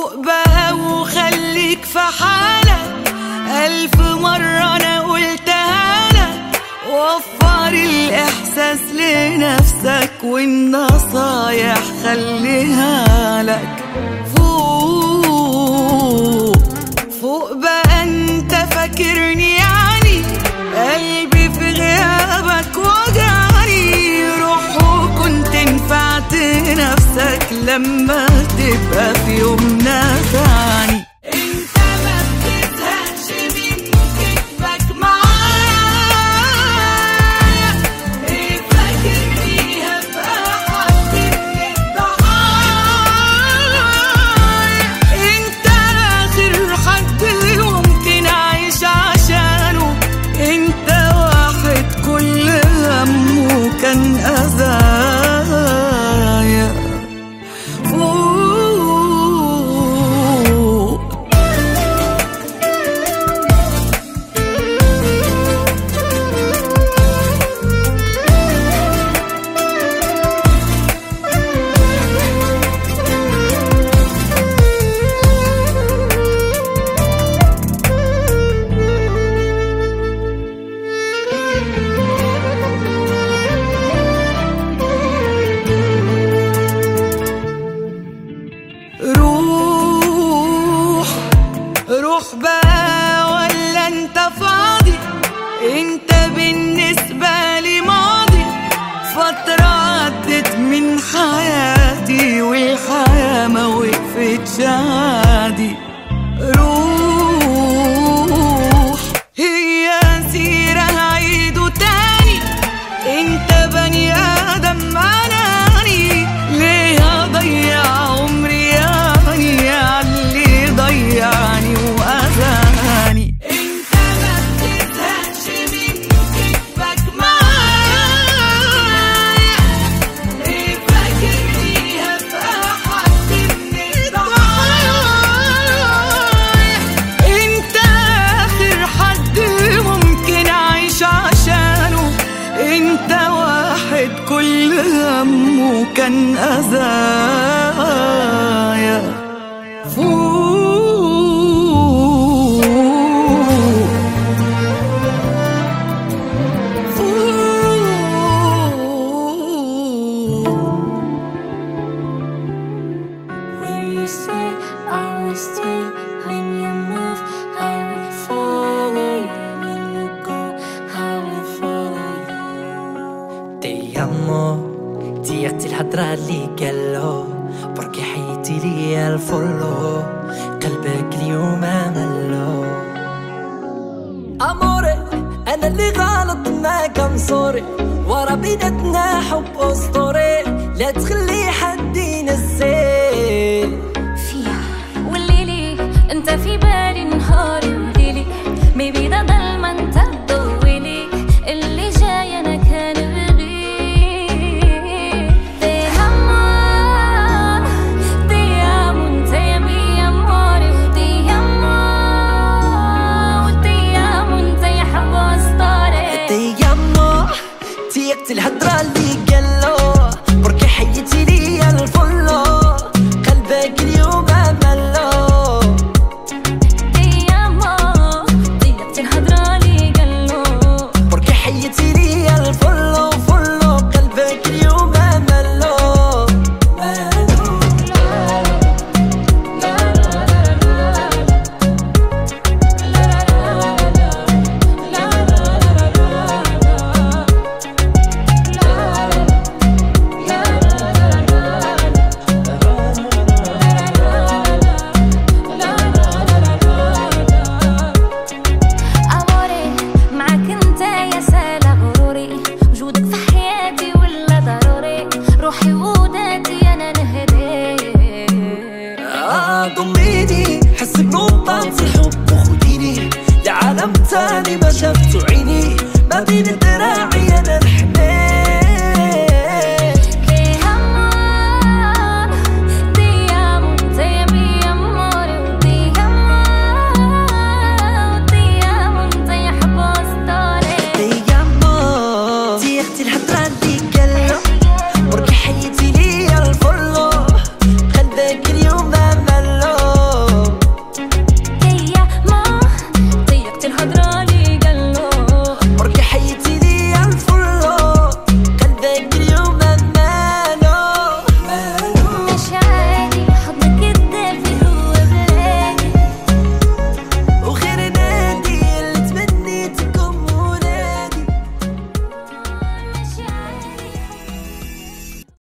فوق بقى وخليك في حالك ألف مرة أنا قلتها لك وفر الإحساس لنفسك والنصايح خليها لك فوق فوق بقى انت فاكرني يعني قلبي في غيابك وجعني روح وكنت نفعت نفسك لما تبقى في يوم نفعني انت ما بتزهقش من كدبك معايا ايه فاكرني هبقى حد من الضحايا انت اخر حد ممكن اعيش عشانه انت واحد كل همه كان اذايا فوق روح روح بقى ولا انت فاضي انت بالنسبة لي ماضي فترة عدت من حياتي والحياة ما وقفتش عادي روح هي سيرة هعيده تاني انت بني ادم اناني ليه اضيع عمري يعني علي ضيعني واذاني انت ما بتزهقش من كدبك معايا ليه فاكرني هبقى حد من الضحايا انت اخر حد ممكن اعيش عشانه انت واحد كل همه كان اذايا فوق فوق When you say I will stay, when you move, I will follow you. When you go, I will follow you. Te amo ديرتي الهضرة اللي قالو بركي حيتي لي الفولو قلبك اليوم ملو أموري أنا اللي غلط ما كان صوري ورا بيناتنا حب أسطوري لا تخلي حد ينسي فيها والليلي انت في بالي نهاري وليلي ميبي ده ضلمة انت تضويلي اللي جاي انا كان بغير Te amo, te amo, te mi amore Te amo, te amo, te يا حب أسطوري تيامو ديرتي الهضرة اللي قالو